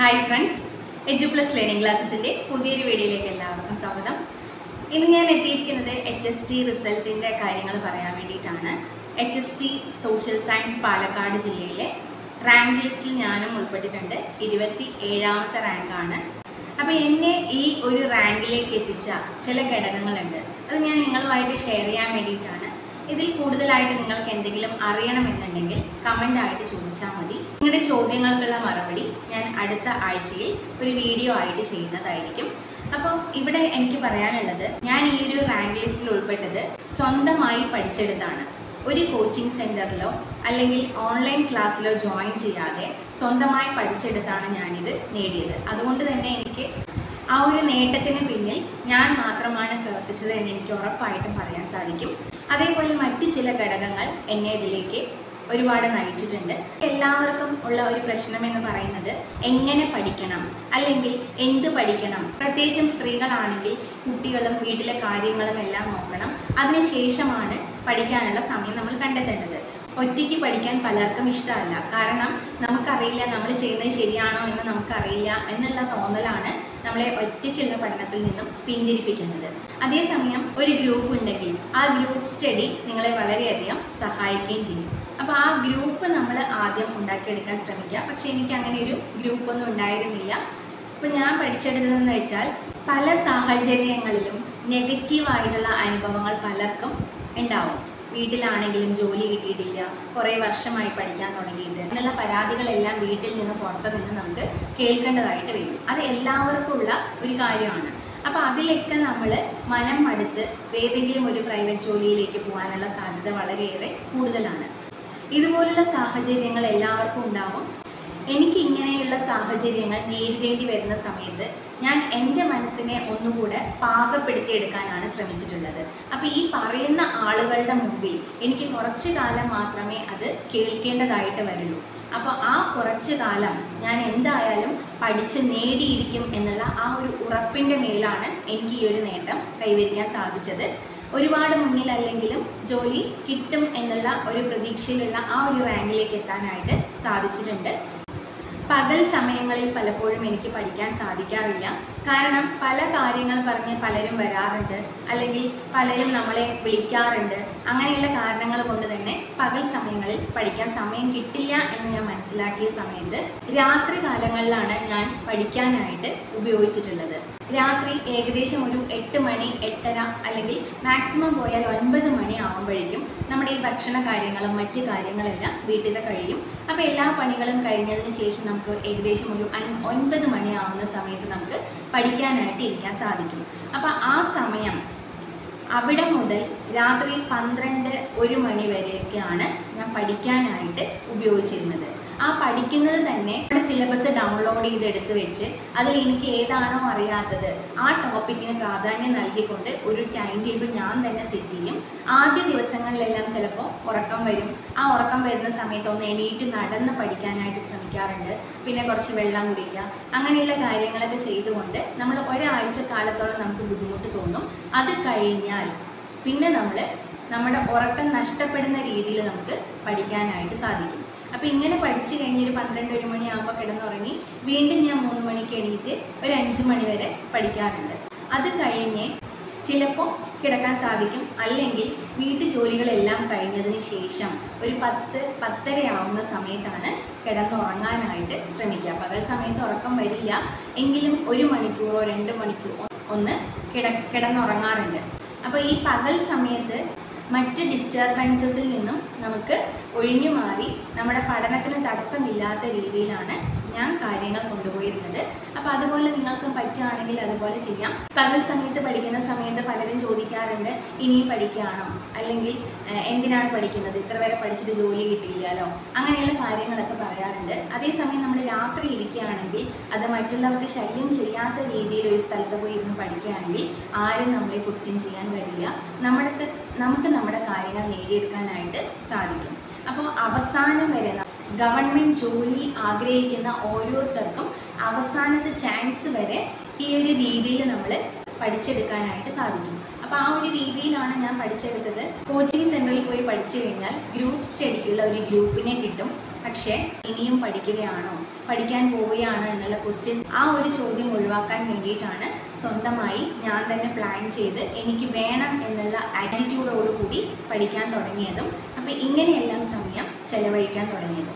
hi friends edu plus learning ക്ലാസ്സസിൻ്റെ പുതിയൊരു വീഡിയോയിലേക്ക് എല്ലാവർക്കും സ്വാഗതം ഇന്ന് ഞാൻ എത്തിയിരിക്കുന്നത് എച്ച് എസ് ടി റിസൾട്ടിൻ്റെ കാര്യങ്ങൾ പറയാൻ വേണ്ടിയിട്ടാണ് H S T social science Palakkad ജില്ലയിലെ റാങ്ക് ലിസ്റ്റിൽ ഞാനും ഉൾപ്പെട്ടിട്ടുണ്ട് ഇരുപത്തി ഏഴാമത്തെ റാങ്കാണ് അപ്പോൾ എന്നെ ഈ ഒരു റാങ്കിലേക്ക് എത്തിച്ച ചില ഘടകങ്ങളുണ്ട് അത് ഞാൻ നിങ്ങളുമായിട്ട് ഷെയർ ചെയ്യാൻ വേണ്ടിയിട്ടാണ് ഇതിൽ കൂടുതലായിട്ട് നിങ്ങൾക്ക് എന്തെങ്കിലും അറിയണമെന്നുണ്ടെങ്കിൽ കമൻ്റ് ആയിട്ട് ചോദിച്ചാൽ മതി നിങ്ങളുടെ ചോദ്യങ്ങൾക്കുള്ള മറുപടി ഞാൻ അടുത്ത ആഴ്ചയിൽ ഒരു വീഡിയോ ആയിട്ട് ചെയ്യുന്നതായിരിക്കും അപ്പോൾ ഇവിടെ എനിക്ക് പറയാനുള്ളത് ഞാൻ ഈ ഒരു റാങ്ക് ലിസ്റ്റിൽ ഉൾപ്പെട്ടത് സ്വന്തമായി പഠിച്ചെടുത്താണ് ഒരു കോച്ചിങ് സെൻറ്ററിലോ അല്ലെങ്കിൽ ഓൺലൈൻ ക്ലാസ്സിലോ ജോയിൻ ചെയ്യാതെ സ്വന്തമായി പഠിച്ചെടുത്താണ് ഞാനിത് നേടിയത് അതുകൊണ്ട് തന്നെ എനിക്ക് ആ ഒരു നേട്ടത്തിന് പിന്നിൽ ഞാൻ മാത്രമാണ് പ്രവർത്തിച്ചത് എന്ന് എനിക്ക് ഉറപ്പായിട്ടും പറയാൻ സാധിക്കും അതേപോലെ മറ്റു ചില ഘടകങ്ങൾ എന്നെ ഇതിലേക്ക് ഒരുപാട് നയിച്ചിട്ടുണ്ട് എല്ലാവർക്കും ഉള്ള ഒരു പ്രശ്നം എന്ന് പറയുന്നത് എങ്ങനെ പഠിക്കണം അല്ലെങ്കിൽ എന്ത് പഠിക്കണം പ്രത്യേകിച്ചും സ്ത്രീകളാണെങ്കിൽ കുട്ടികളും വീട്ടിലെ കാര്യങ്ങളും എല്ലാം നോക്കണം അതിനുശേഷമാണ് പഠിക്കാനുള്ള സമയം നമ്മൾ കണ്ടെത്തേണ്ടത് ഒറ്റയ്ക്ക് പഠിക്കാൻ പലർക്കും ഇഷ്ടമല്ല കാരണം നമുക്കറിയില്ല നമ്മൾ ചെയ്യുന്നത് ശരിയാണോ എന്ന് നമുക്കറിയില്ല എന്നുള്ള തോന്നലാണ് നമ്മളെ ഒറ്റയ്ക്കുള്ള പഠനത്തിൽ നിന്നും പിന്തിരിപ്പിക്കുന്നത് അതേസമയം ഒരു ഗ്രൂപ്പ് ഉണ്ടെങ്കിൽ ആ ഗ്രൂപ്പ് സ്റ്റഡി നിങ്ങളെ വളരെയധികം സഹായിക്കുകയും ചെയ്യും അപ്പോൾ ആ ഗ്രൂപ്പ് നമ്മൾ ആദ്യം ഉണ്ടാക്കിയെടുക്കാൻ ശ്രമിക്കുക പക്ഷേ എനിക്ക് അങ്ങനെ ഒരു ഗ്രൂപ്പൊന്നും ഉണ്ടായിരുന്നില്ല അപ്പോൾ ഞാൻ പഠിച്ചെടുത്തതെന്ന് വെച്ചാൽ പല സാഹചര്യങ്ങളിലും നെഗറ്റീവായിട്ടുള്ള അനുഭവങ്ങൾ പലർക്കും ഉണ്ടാവും വീട്ടിലാണെങ്കിലും ജോലി കിട്ടിയിട്ടില്ല കുറേ വർഷമായി പഠിക്കാൻ തുടങ്ങിയിട്ട് എന്നുള്ള പരാതികളെല്ലാം വീട്ടിൽ നിന്ന് പുറത്ത് നിന്ന് നമുക്ക് കേൾക്കേണ്ടതായിട്ട് വരും അത് എല്ലാവർക്കും ഉള്ള ഒരു കാര്യമാണ് അപ്പോൾ അതിലൊക്കെ നമ്മൾ മനം മടുത്ത് ഏതെങ്കിലും ഒരു പ്രൈവറ്റ് ജോലിയിലേക്ക് പോകാനുള്ള സാധ്യത വളരെയേറെ കൂടുതലാണ് ഇതുപോലുള്ള സാഹചര്യങ്ങൾ എല്ലാവർക്കും ഉണ്ടാവും എനിക്ക് ഇങ്ങനെയുള്ള സാഹചര്യങ്ങൾ നേരിടേണ്ടി വരുന്ന സമയത്ത് ഞാൻ എൻ്റെ മനസ്സിനെ ഒന്നുകൂടെ പാകപ്പെടുത്തിയെടുക്കാനാണ് ശ്രമിച്ചിട്ടുള്ളത് അപ്പോൾ ഈ പറയുന്ന ആളുകളുടെ മുമ്പിൽ എനിക്ക് കുറച്ച് കാലം മാത്രമേ അത് കേൾക്കേണ്ടതായിട്ട് വരുള്ളൂ അപ്പോൾ ആ കുറച്ച് കാലം ഞാൻ എന്തായാലും പഠിച്ച് നേടിയിരിക്കും എന്നുള്ള ആ ഒരു ഉറപ്പിൻ്റെ മേലാണ് എനിക്ക് ഈ ഒരു നേട്ടം കൈവരിക്കാൻ സാധിച്ചത് ഒരുപാട് മുന്നിലല്ലെങ്കിലും ജോലി കിട്ടും എന്നുള്ള ഒരു പ്രതീക്ഷയിലുള്ള ആ ഒരു റാങ്കിലേക്ക് എത്താനായിട്ട് സാധിച്ചിട്ടുണ്ട് പകൽ സമയങ്ങളിൽ പലപ്പോഴും എനിക്ക് പഠിക്കാൻ സാധിക്കാറില്ല കാരണം പല കാര്യങ്ങൾ പറഞ്ഞ് പലരും വരാറുണ്ട് അല്ലെങ്കിൽ പലരും നമ്മളെ വിളിക്കാറുണ്ട് അങ്ങനെയുള്ള കാരണങ്ങൾ കൊണ്ട് തന്നെ പകൽ സമയങ്ങളിൽ പഠിക്കാൻ സമയം കിട്ടില്ല എന്ന് ഞാൻ മനസ്സിലാക്കിയ സമയത്ത് രാത്രി കാലങ്ങളിലാണ് ഞാൻ പഠിക്കാനായിട്ട് ഉപയോഗിച്ചിട്ടുള്ളത് രാത്രി ഏകദേശം ഒരു എട്ട് മണി എട്ടര അല്ലെങ്കിൽ മാക്സിമം പോയാൽ ഒൻപത് മണി ആകുമ്പോഴേക്കും നമ്മുടെ ഈ ഭക്ഷണ കാര്യങ്ങളും മറ്റു കാര്യങ്ങളെല്ലാം വീട്ടിൽ കഴിയും അപ്പോൾ എല്ലാ പണികളും കഴിഞ്ഞതിന് ശേഷം നമുക്ക് ഏകദേശം ഒരു അൻ- ഒൻപത് മണിയാവുന്ന സമയത്ത് നമുക്ക് പഠിക്കാനായിട്ട് ഇരിക്കാൻ സാധിക്കും അപ്പോൾ ആ സമയം അവിടെ മുതൽ രാത്രി പന്ത്രണ്ട് ഒരു മണി വരെയൊക്കെയാണ് ഞാൻ പഠിക്കാനായിട്ട് ഉപയോഗിച്ചിരുന്നത് ആ പഠിക്കുന്നത് തന്നെ നമ്മുടെ സിലബസ് ഡൗൺലോഡ് ചെയ്തെടുത്ത് വെച്ച് അതിൽ എനിക്ക് ഏതാണോ അറിയാത്തത് ആ ടോപ്പിക്കിന് പ്രാധാന്യം നൽകിക്കൊണ്ട് ഒരു ടൈം ടേബിൾ ഞാൻ തന്നെ സെറ്റ് ചെയ്യും ആദ്യ ദിവസങ്ങളിലെല്ലാം ചിലപ്പോൾ ഉറക്കം വരും ആ ഉറക്കം വരുന്ന സമയത്ത് ഒന്ന് എണീറ്റ് നടന്ന് പഠിക്കാനായിട്ട് ശ്രമിക്കാറുണ്ട് പിന്നെ കുറച്ച് വെള്ളം കുടിക്കുക അങ്ങനെയുള്ള കാര്യങ്ങളൊക്കെ ചെയ്തുകൊണ്ട് നമ്മൾ ഒരാഴ്ച കാലത്തോളം നമുക്ക് ബുദ്ധിമുട്ട് തോന്നും അത് കഴിഞ്ഞാൽ പിന്നെ നമ്മൾ നമ്മുടെ ഉറക്കം നഷ്ടപ്പെടുന്ന രീതിയിൽ നമുക്ക് പഠിക്കാനായിട്ട് സാധിക്കും അപ്പോൾ ഇങ്ങനെ പഠിച്ചു കഴിഞ്ഞ് ഒരു പന്ത്രണ്ട് ഒരു മണിയാകുമ്പോൾ കിടന്നുറങ്ങി വീണ്ടും ഞാൻ മൂന്ന് മണിക്ക് എണീറ്റ് ഒരു അഞ്ച് മണി വരെ പഠിക്കാറുണ്ട് അത് കഴിഞ്ഞ് ചിലപ്പോൾ കിടക്കാൻ സാധിക്കും അല്ലെങ്കിൽ വീട്ടു ജോലികളെല്ലാം കഴിഞ്ഞതിന് ശേഷം ഒരു പത്ത് പത്തരയാവുന്ന സമയത്താണ് കിടന്നുറങ്ങാനായിട്ട് ശ്രമിക്കുക പകൽ സമയത്ത് ഉറക്കം വരില്ല എങ്കിലും ഒരു മണിക്കൂറോ രണ്ട് മണിക്കൂറോ ഒന്ന് കിട കിടന്നുറങ്ങാറുണ്ട് അപ്പോൾ ഈ പകൽ സമയത്ത് മറ്റ് ഡിസ്റ്റർബൻസസിൽ നിന്നും നമുക്ക് ഒഴിഞ്ഞു മാറി നമ്മുടെ പഠനത്തിന് തടസ്സമില്ലാത്ത രീതിയിലാണ് ഞാൻ കാര്യങ്ങൾ കൊണ്ടുപോയിരുന്നത് അപ്പോൾ അതുപോലെ നിങ്ങൾക്കും പറ്റുകയാണെങ്കിൽ അതുപോലെ ചെയ്യാം പകൽ സമയത്ത് പഠിക്കുന്ന സമയത്ത് പലരും ചോദിക്കാറുണ്ട് ഇനിയും പഠിക്കുകയാണോ അല്ലെങ്കിൽ ഏഹ്, എന്തിനാണ് പഠിക്കുന്നത് ഇത്ര വരെ പഠിച്ചിട്ട് ജോലി കിട്ടിയില്ലല്ലോ അങ്ങനെയുള്ള കാര്യങ്ങളൊക്കെ പറയാറുണ്ട് അതേസമയം നമ്മൾ രാത്രി ഇരിക്കുകയാണെങ്കിൽ അത് മറ്റുള്ളവർക്ക് ശല്യം ചെയ്യാത്ത രീതിയിൽ ഒരു സ്ഥലത്ത് പോയി ഇരുന്ന് പഠിക്കുകയാണെങ്കിൽ ആരും നമ്മളെ ക്വസ്റ്റ്യൻ ചെയ്യാൻ വരില്ല നമ്മൾക്ക് നമുക്ക് നമ്മുടെ കാര്യങ്ങൾ നേടിയെടുക്കാനായിട്ട് സാധിക്കും അപ്പോൾ അവസാനം വരെ ന- ഗവൺമെൻറ് ജോലി ആഗ്രഹിക്കുന്ന ഓരോരുത്തർക്കും അവസാനത്തെ ചാൻസ് വരെ ഈ ഒരു രീതിയിൽ നമ്മൾ പഠിച്ചെടുക്കാനായിട്ട് സാധിക്കും അപ്പോൾ ആ ഒരു രീതിയിലാണ് ഞാൻ പഠിച്ചെടുത്തത് കോച്ചിങ് സെൻറ്ററിൽ പോയി പഠിച്ചു കഴിഞ്ഞാൽ ഗ്രൂപ്പ് സ്റ്റഡിക്കുള്ള ഒരു ഗ്രൂപ്പിനെ കിട്ടും പക്ഷേ ഇനിയും പഠിക്കുകയാണോ പഠിക്കാൻ പോവുകയാണോ എന്നുള്ള ക്വസ്റ്റ്യൻ ആ ഒരു ചോദ്യം ഒഴിവാക്കാൻ വേണ്ടിയിട്ടാണ് സ്വന്തമായി ഞാൻ തന്നെ പ്ലാൻ ചെയ്ത് എനിക്ക് വേണം എന്നുള്ള ആറ്റിറ്റ്യൂഡോടുകൂടി പഠിക്കാൻ തുടങ്ങിയതും അപ്പോൾ ഇങ്ങനെയെല്ലാം സമയം ചെലവഴിക്കാൻ തുടങ്ങിയതും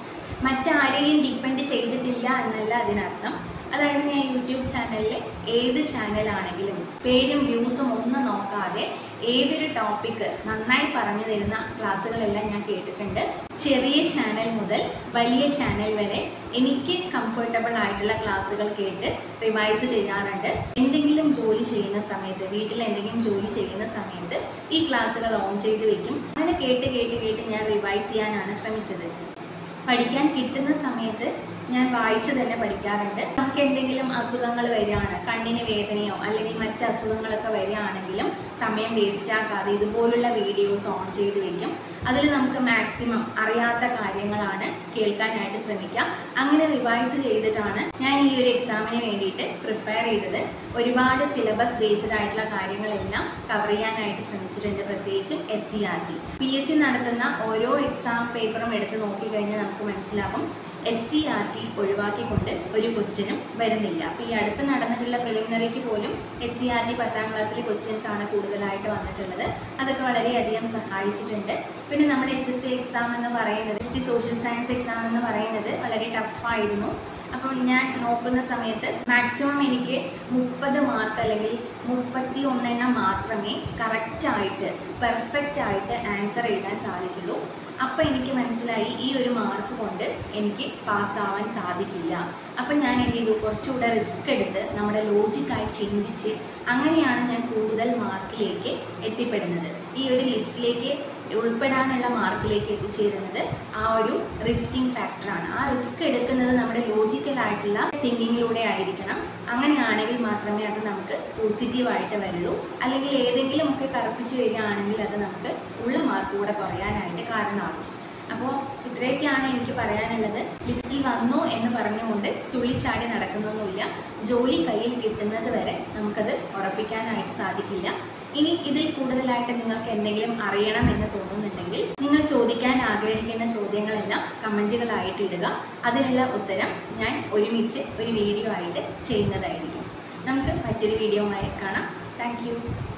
മറ്റാരെയും ഡിപ്പെൻഡ് ചെയ്തിട്ടില്ല എന്നല്ല അതിനർത്ഥം അതായത് ഞാൻ യൂട്യൂബ് ചാനലിൽ ഏത് ചാനലാണെങ്കിലും പേരും വ്യൂസും ഒന്നും നോക്കാതെ ഏതൊരു ടോപ്പിക്ക് നന്നായി പറഞ്ഞു തരുന്ന ക്ലാസ്സുകളെല്ലാം ഞാൻ കേട്ടിട്ടുണ്ട് ചെറിയ ചാനൽ മുതൽ വലിയ ചാനൽ വരെ എനിക്ക് കംഫർട്ടബിൾ ആയിട്ടുള്ള ക്ലാസ്സുകൾ കേട്ട് റിവൈസ് ചെയ്യാറുണ്ട് എന്തെങ്കിലും ജോലി ചെയ്യുന്ന സമയത്ത് വീട്ടിൽ എന്തെങ്കിലും ജോലി ചെയ്യുന്ന സമയത്ത് ഈ ക്ലാസ്സുകൾ ഓൺ ചെയ്ത് വെക്കും അങ്ങനെ കേട്ട് കേട്ട് കേട്ട് ഞാൻ റിവൈസ് ചെയ്യാനാണ് ശ്രമിച്ചത് പഠിക്കാൻ കിട്ടുന്ന സമയത്ത് ഞാൻ വായിച്ച് തന്നെ പഠിക്കാറുണ്ട് നമുക്ക് എന്തെങ്കിലും അസുഖങ്ങൾ വരികയാണ് കണ്ണിന് വേദനയോ അല്ലെങ്കിൽ മറ്റ് അസുഖങ്ങളൊക്കെ വരികയാണെങ്കിലും സമയം വേസ്റ്റ് ആക്കാതെ ഇതുപോലുള്ള വീഡിയോസ് ഓൺ ചെയ്ത് വെക്കും അതിൽ നമുക്ക് മാക്സിമം അറിയാത്ത കാര്യങ്ങളാണ് കേൾക്കാനായിട്ട് ശ്രമിക്കാം അങ്ങനെ റിവൈസ് ചെയ്തിട്ടാണ് ഞാൻ ഈ ഒരു എക്സാമിന് വേണ്ടിയിട്ട് പ്രിപ്പയർ ചെയ്തത് ഒരുപാട് സിലബസ് ബേസ്ഡ് ആയിട്ടുള്ള കാര്യങ്ങളെല്ലാം കവർ ചെയ്യാനായിട്ട് ശ്രമിച്ചിട്ടുണ്ട് പ്രത്യേകിച്ചും S C R T P S C നടത്തുന്ന ഓരോ എക്സാം പേപ്പറും എടുത്ത് നോക്കിക്കഴിഞ്ഞാൽ നമുക്ക് മനസ്സിലാവും എസ് സി ആർ ടി ഒഴിവാക്കിക്കൊണ്ട് ഒരു ക്വസ്റ്റ്യനും വരുന്നില്ല അപ്പോൾ ഈ അടുത്ത് നടന്നിട്ടുള്ള പ്രിലിമിനറിക്ക് പോലും എസ് സി ആർ ടി പത്താം ക്ലാസ്സിലെ ക്വസ്റ്റ്യൻസ് ആണ് കൂടുതലായിട്ട് വന്നിട്ടുള്ളത് അതൊക്കെ വളരെയധികം സഹായിച്ചിട്ടുണ്ട് പിന്നെ നമ്മുടെ എച്ച് എസ് സി എക്സാം എന്ന് പറയുന്നത് S T social science exam എന്ന് പറയുന്നത് വളരെ ടഫായിരുന്നു അപ്പോൾ ഞാൻ നോക്കുന്ന സമയത്ത് മാക്സിമം എനിക്ക് മുപ്പത് മാർക്ക് അല്ലെങ്കിൽ മുപ്പത്തി ഒന്നെണ്ണം മാത്രമേ കറക്റ്റായിട്ട് പെർഫെക്റ്റ് ആയിട്ട് ആൻസർ എഴുതാൻ സാധിക്കുള്ളൂ അപ്പം എനിക്ക് മനസ്സിലായി ഈ ഒരു മാർക്ക് കൊണ്ട് എനിക്ക് പാസ്സാവാൻ സാധിക്കില്ല അപ്പം ഞാൻ എന്ത് ചെയ്തു കുറച്ചുകൂടെ റിസ്ക് എടുത്ത് നമ്മുടെ ലോജിക്കായി ചിന്തിച്ച് അങ്ങനെയാണ് ഞാൻ കൂടുതൽ മാർക്കിലേക്ക് എത്തിപ്പെടുന്നത് ഈ ഒരു ലിസ്റ്റിലേക്ക് ഉൾപ്പെടാനുള്ള മാർക്കിലേക്ക് എത്തിച്ചേരുന്നത് ആ ഒരു റിസ്കിങ് ഫാക്ടറാണ് ആ റിസ്ക് എടുക്കുന്നത് നമ്മുടെ ലോജിക്കലായിട്ടുള്ള തിങ്കിങ്ങിലൂടെ ആയിരിക്കണം അങ്ങനെയാണെങ്കിൽ മാത്രമേ അത് നമുക്ക് പോസിറ്റീവായിട്ട് വരുള്ളൂ അല്ലെങ്കിൽ ഏതെങ്കിലും ഒക്കെ കറുപ്പിച്ച് വരികയാണെങ്കിൽ അത് നമുക്ക് ഉള്ള മാർക്ക് കൂടെ കുറയാനായിട്ട് കാരണമാകും അപ്പോൾ ഇത്രയൊക്കെയാണ് എനിക്ക് പറയാനുള്ളത് ലിസ്റ്റിൽ വന്നു എന്ന് പറഞ്ഞുകൊണ്ട് തുള്ളിച്ചാടി നടക്കുന്നൊന്നുമില്ല ജോലി കയ്യിൽ കിട്ടുന്നത് വരെ നമുക്കത് ഉറപ്പിക്കാനായിട്ട് സാധിക്കില്ല ഇനി ഇതിൽ കൂടുതലായിട്ട് നിങ്ങൾക്ക് എന്തെങ്കിലും അറിയണം എന്ന് തോന്നുന്നുണ്ടെങ്കിൽ നിങ്ങൾ ചോദിക്കാൻ ആഗ്രഹിക്കുന്ന ചോദ്യങ്ങളെല്ലാം കമൻറ്റുകളായിട്ട് ഇടുക അതിനുള്ള ഉത്തരം ഞാൻ ഒരുമിച്ച് ഒരു വീഡിയോ ആയിട്ട് ചെയ്യുന്നതായിരിക്കും നമുക്ക് മറ്റൊരു വീഡിയോയുമായി കാണാം താങ്ക്